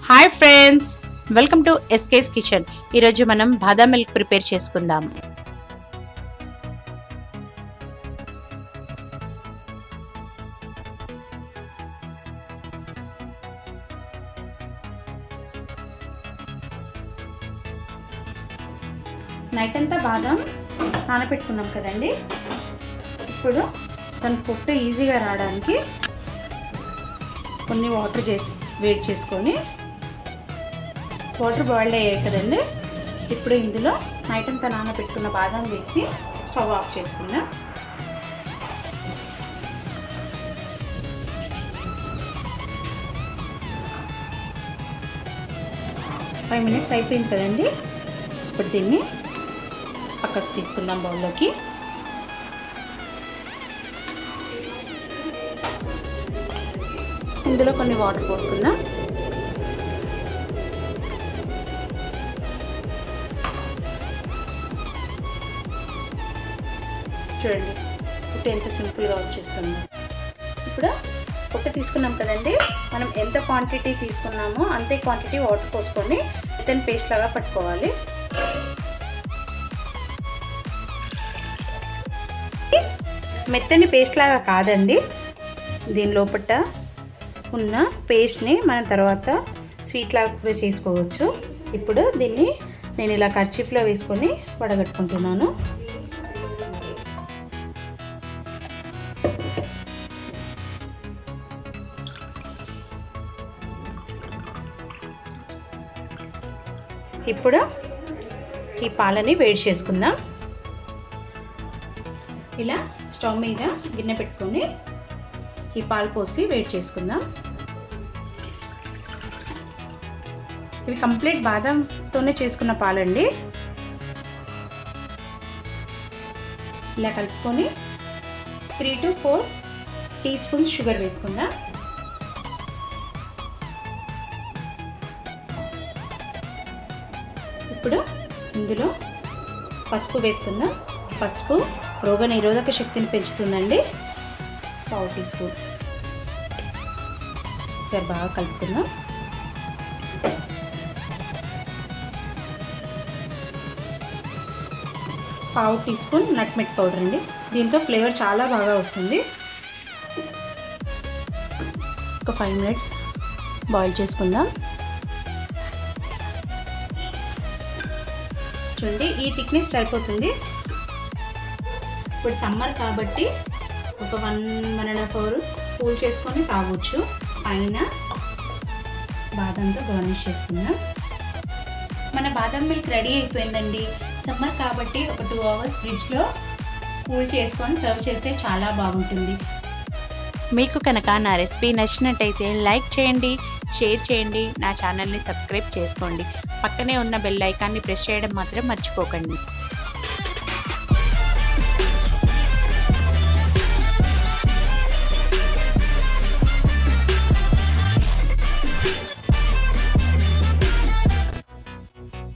hi friends welcome to SK's kitchen ఈరోజు మనం బాదాం మిల్క్ ప్రిపేర్ చేసుకుందాం నైట్ అంతా బాదం నానబెట్టుకున్నాం కదండి ఇప్పుడు దాని పొట్టు ఈజీగా రావడానికి కొన్ని వాటర్ చేసి వేడి చేసుకొని వాటర్ బాయిల్డ్ అయ్యాయి కదండి ఇప్పుడు ఇందులో నైట్ అంతా నానబెట్టుకున్న బాదం వేసి స్టవ్ ఆఫ్ చేసుకుందాం ఫైవ్ మినిట్స్ అయిపోయింది కదండి ఇప్పుడు దీన్ని పక్కకు తీసుకుందాం బౌల్లోకి ఇందులో కొన్ని వాటర్ పోసుకుందాం చూడండి పుట్టు ఎంత సింపుల్గా వచ్చేస్తుంది ఇప్పుడు పుట్ట తీసుకున్నాం కదండి మనం ఎంత క్వాంటిటీ తీసుకున్నామో అంతే క్వాంటిటీ వాటర్ పోసుకొని మెత్తని పేస్ట్ లాగా పట్టుకోవాలి మెత్తని పేస్ట్ లాగా కాదండి దీని లోపల ఉన్న పేస్ట్ని మనం తర్వాత స్వీట్ లాగా కూడా చేసుకోవచ్చు ఇప్పుడు దీన్ని నేను ఇలా కర్చీఫ్లో వేసుకొని వడగట్టుకుంటున్నాను ఇప్పుడు ఈ పాలని వేడి చేసుకుందాం ఇలా స్టవ్ మీద గిన్నె పెట్టుకొని ఈ పాలు పోసి వేడి చేసుకుందాం ఇవి కంప్లీట్ బాదంతోనే చేసుకున్న పాలండి ఇలా కలుపుకొని three to four teaspoons sugar వేసుకుందాం ఇప్పుడు ఇందులో పసుపు వేసుకుందాం పసుపు రోగ నిరోధక శక్తిని పెంచుతుందండి పావు టీ స్పూన్ సరే బాగా కలుపుకుందాం పావు టీ స్పూన్ నట్మెట్ పౌడర్ అండి దీంతో ఫ్లేవర్ చాలా బాగా వస్తుంది ఒక ఫైవ్ మినిట్స్ బాయిల్ చేసుకుందాం చూడండి ఈ థిక్నెస్ సరిపోతుంది ఇప్పుడు సమ్మర్ కాబట్టి ఒక one one and half hour cool చేసుకొని తాగొచ్చు పైన బాదంతో గార్నిష్ చేసుకుందాం మన బాదం మిల్క్ రెడీ అయిపోయిందండి సమ్మర్ కాబట్టి ఒక టూ అవర్స్ ఫ్రిడ్జ్లో కూల్ చేసుకొని సర్వ్ చేస్తే చాలా బాగుంటుంది మీకు కనుక నా రెసిపీ నచ్చినట్టయితే లైక్ చేయండి షేర్ చేయండి నా ఛానల్ని సబ్స్క్రైబ్ చేసుకోండి పక్కనే ఉన్న బెల్ ఐకాన్ని ప్రెస్ చేయడం మాత్రం మర్చిపోకండి